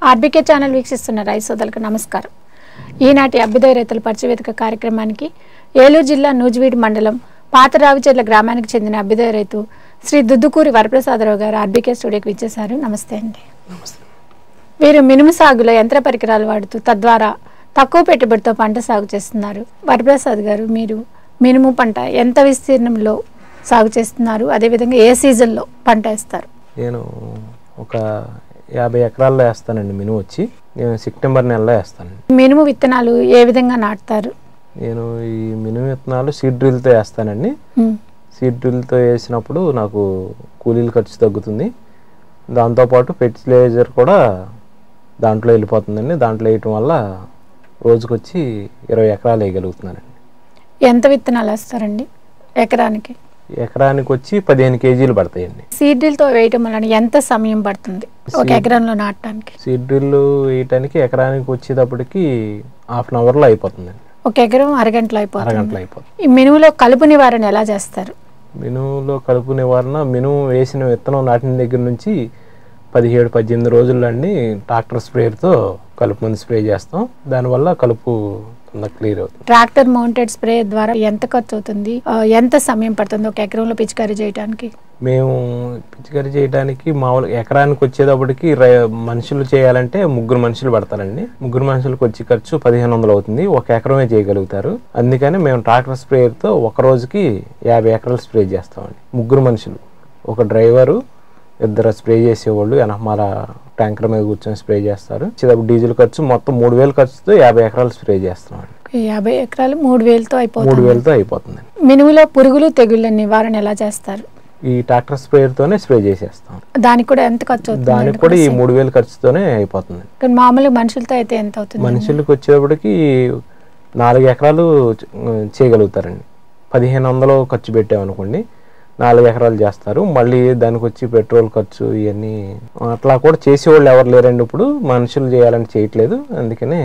RBK channel వీక్షిస్తున్న రైతు సోదరులకు నమస్కారం ఈనాటి అభ్యుదయ రైతుల పరిచయవేదిక కార్యక్రమానికి ఏలూరు జిల్లా నూజివీడు మండలం పాత రావిచెర్ల గ్రామానికి చెందిన అభ్యుదయ రైతు శ్రీ దుద్దుకూరి వరప్రసాదరావు గారు ఆర్బీకే స్టూడియోకి విచ్చేశారు నమస్తే అండి వీరు మినుము సాగులో యంత్ర పరికరాలు వాడుతూ తద్వారా తక్కువ పెట్టుబడితో పంట సాగు చేస్తున్నారు వరప్రసాద్ గారు మీరు మినుము పంట ఎంత విస్తీర్ణంలో సాగు చేస్తున్నారు అదేవిధంగా ఏ సీజన్లో పంట వేస్తారు నేను ఒక యాభై ఎకరాల్లో వేస్తానండి మినుము వచ్చి నేను సెప్టెంబర్ నెలలో వేస్తానండి మినుము విత్తనాలు ఏ విధంగా నాటుతారు నేను ఈ మినుము విత్తనాలు సీడ్ డ్రిల్తో వేస్తానండి ఉమ్. సీడ్ డ్రిల్తో వేసినప్పుడు నాకు కూలీల ఖర్చు తగ్గుతుంది దాంతోపాటు ఫెర్టిలైజర్ కూడా దాంట్లో వెళ్ళిపోతుందండి దాంట్లో వేయటం వల్ల రోజుకొచ్చి ఇరవై ఎకరాలు వేయగలుగుతున్నానండి ఎంత విత్తనాలు వేస్తారండి ఎకరానికి ఎకరానికి వచ్చి పదిహేను కేజీలు పడతాయండి సీడ్రిల్తో వేయటం వలన ఎంత సమయం పడుతుంది ఒక ఎకరంలో నాటడానికి సీడ్ డ్రిల్ వేయటానికి ఎకరానికి వచ్చేటప్పటికి హాఫ్ అన్ అవర్లో అయిపోతుందండి ఒక ఎకరం అరగంటలో అయిపోతుంది అరగంటలో అయిపోతుంది ఈ మినుములో కలుపు నివారణ ఎలా చేస్తారు మినుములో కలుపు నివారణ మినుము వేసిన విత్తనం నాటిన దగ్గర నుంచి పదిహేడు పద్దెనిమిది రోజుల్లో అండి ట్రాక్టర్ స్ప్రేయర్తో కలుపు మందు స్ప్రే చేస్తాం దానివల్ల కలుపు తొందరగా క్లియర్ అవుతుంది ట్రాక్టర్ మౌంటెడ్ స్ప్రే ద్వారా ఎంత ఖర్చు అవుతుంది ఆ, ఎంత సమయం పడుతుంది ఒక ఎకరంలో పిచికారీ చేయడానికి మేము పిచికారీ చేయడానికి మామూలు ఎకరానికి వచ్చేటప్పటికి రై- మనుషులు చేయాలంటే ముగ్గురు మనుషులు పడతారండి ముగ్గురు మనుషులకు వచ్చి ఖర్చు పదిహేను వందలు అవుతుంది ఒక ఎకరమే చేయగలుగుతారు అందుకని మేము ట్రాక్టర్ స్ప్రేయర్తో ఒక రోజుకి యాభై ఎకరాలు స్ప్రే చేస్తామండి ముగ్గురు మనుషులు ఒక డ్రైవరు ఇద్దరు స్ప్రే చేసేవాళ్ళు వెనకమాల ట్యాంకర్ మీద కూర్చొని స్ప్రే చేస్తారు వచ్చేటప్పుడు డీజిల్ ఖర్చు మొత్తం మూడు వేలు ఖర్చుతో యాభై ఎకరాలు స్ప్రే చేస్తున్నామండి ఈ యాభై ఎకరాలు మూడు వేలతో మూడు అయిపోతుంది వేలతో అయిపోతుందండి మినుములో పురుగులు తెగుళ్ళ నివారణ ఎలా చేస్తారు ఈ ట్రాక్టర్ స్ప్రేయర్తోనే స్ప్రే చేసేస్తాం దానికి కూడా ఎంత ఖర్చు అవుతుంది దానికి కూడా ఈ మూడు వేలు ఖర్చుతోనే అయిపోతుంది కానీ మామూలు మనుషులతో అయితే ఎంత అవుతుంది మనుషులకు వచ్చేటప్పటికి నాలుగు ఎకరాలు చ- చేయగలుగుతారండి పదిహేను వందలు ఖర్చు పెట్టామనుకోండి నాలుగు ఎకరాలు చేస్తారు మళ్ళీ దానికి వచ్చి పెట్రోల్ ఖర్చు ఇవన్నీ అట్లా కూడా చేసేవాళ్ళు ఎవరు లేరండి ఇప్పుడు మనుషులు చేయాలని చేయట్లేదు అందుకనే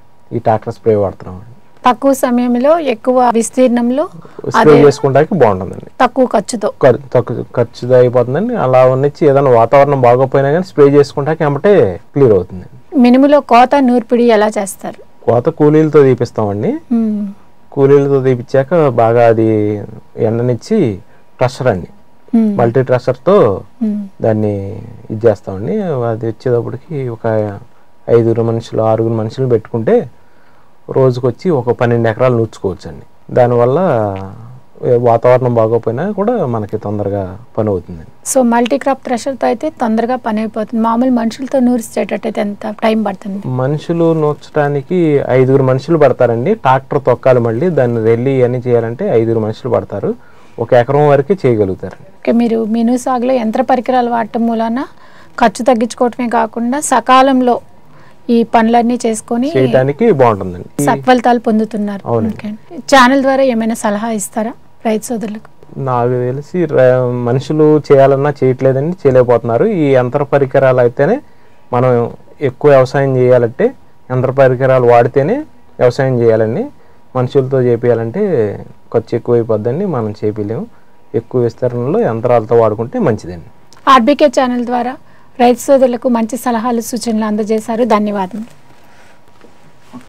ఈ ట్రాక్టర్ స్ప్రే వాడుతున్నాం తక్కువ సమయంలో ఎక్కువ విస్తీర్ణంలో స్ప్రే చేసుకోవడానికి బాగుంటుందండి తక్కువ ఖర్చుతో ఖర్- తక్కువ ఖర్చు అయిపోతుందండి అలా ఉన్నచ్చి ఏదైనా వాతావరణం బాగోపోయినా కానీ స్ప్రే చేసుకుంటాక ఏమంటే క్లియర్ అవుతుందండి మినుములో కోత నూర్పిడి ఎలా చేస్తారు కోత కూలీలతో తీపిస్తామండి ఉమ్. కూలీలతో తీపిచ్చాక బాగా అది ఎండనిచ్చి ట్రషర్ అండి ఉమ్. మల్టీ ట్రషర్తో ఉమ్. దాన్ని ఇది చేస్తామండి అది వచ్చేటప్పటికి ఒక ఐదుగురు మనుషులు ఆరుగురు మనుషులు పెట్టుకుంటే రోజుకొచ్చి ఒక పన్నెండు ఎకరాలు నూర్చుకోవచ్చు అండి దానివల్ల ఏ వాతావరణం బాగోపోయినా కూడా మనకి తొందరగా పని అవుతుందండి సో మల్టీ క్రాప్ థ్రెషర్తో అయితే తొందరగా పని అయిపోతుంది మామూలు మనుషులతో నూరిచేటట్టయితే ఎంత టైం పడుతుంది మనుషులు నూర్చడానికి ఐదుగురు మనుషులు పడతారండి ట్రాక్టర్ తొక్కాలి మళ్ళీ దాన్ని రెల్లి అన్ని చేయాలంటే ఐదుగురు మనుషులు పడతారు ఒక ఎకరం వరకే చేయగలుగుతారండి ఓకే మీరు మిను సాగులో యంత్ర పరికరాలు వాడటం మూలాన ఖర్చు తగ్గించుకోవటమే కాకుండా సకాలంలో ఈ పనులన్నీ చేసుకొని చేయడానికి బాగుంటుందండి సత్ఫలితాలు పొందుతున్నారు అవునండి. ఓకే. ఛానల్ ద్వారా ఏమైనా సలహా ఇస్తారా రైతు సోదరులకు నాకు తెలిసి ర- మనుషులు చేయాలన్నా చేయట్లేదండి చేయలేకపోతున్నారు ఈ యంత్ర పరికరాలు అయితేనే మనం ఎక్కువ వ్యవసాయం చేయాలంటే యంత్ర పరికరాలు వాడితేనే వ్యవసాయం చేయాలండి మనుషులతో చేపియాలంటే ఖర్చు ఎక్కువ అయిపోద్దండి మనం చేపిలేము ఎక్కువ విస్తరణలో యంత్రాలతో వాడుకుంటే మంచిదండి ఆర్బీకే ఛానల్ ద్వారా రైతు సోదరులకు మంచి సలహాలు సూచనలు అందజేశారు ధన్యవాదములు